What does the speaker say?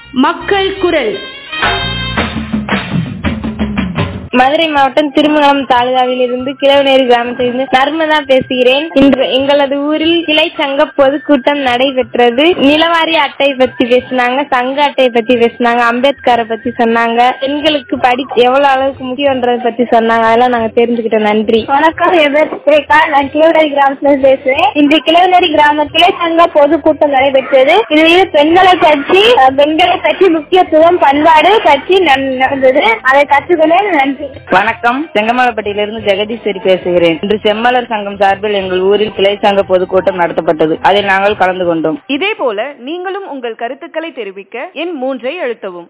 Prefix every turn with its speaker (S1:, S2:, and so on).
S1: மக்கள் குரல்
S2: மதுரை மாவட்டம் திருமங்கலம் தாலுகாவில் இருந்து கிழவனேரி கிராமத்திலிருந்து நர்மதா பேசுகிறேன் இன்று எங்களது ஊரில் கிளை சங்க பொதுக்கூட்டம் நடைபெற்றது நிலவாரி அட்டை பத்தி பேசினாங்க சங்க அட்டை பத்தி பேசினாங்க அம்பேத்கரை பத்தி சொன்னாங்க பெண்களுக்கு படி எவ்வளவு அளவுக்கு முக்கியன்றதை பத்தி சொன்னாங்க அதெல்லாம் நாங்க தெரிஞ்சுக்கிட்டோம் நன்றி
S3: வணக்கம் என் பேர் சுரேகா நான் கிழவனேரி கிராமத்துல இருந்து பேசுறேன் இன்று கிழவனேரி கிராம கிளை சங்க பொதுக்கூட்டம் நடைபெற்றது இதில் பெண்களை பற்றி அஹ், பெண்களை பற்றி முக்கியத்துவம் பண்பாடு பற்றி நன்- நடந்தது அதை கற்றுக்கொண்டேன் நன்றி
S4: வணக்கம் செங்கமலப்பட்டியிலிருந்து ஜெகதீஸ்வரி பேசுகிறேன் இன்று செம்மலர் சங்கம் சார்பில் எங்கள் ஊரில் கிளை சங்க பொதுக்கூட்டம் நடத்தப்பட்டது அதில் நாங்கள் கலந்து கொண்டோம்
S5: இதேபோல நீங்களும் உங்கள் கருத்துக்களை தெரிவிக்க எண் மூன்றை அழுத்தவும்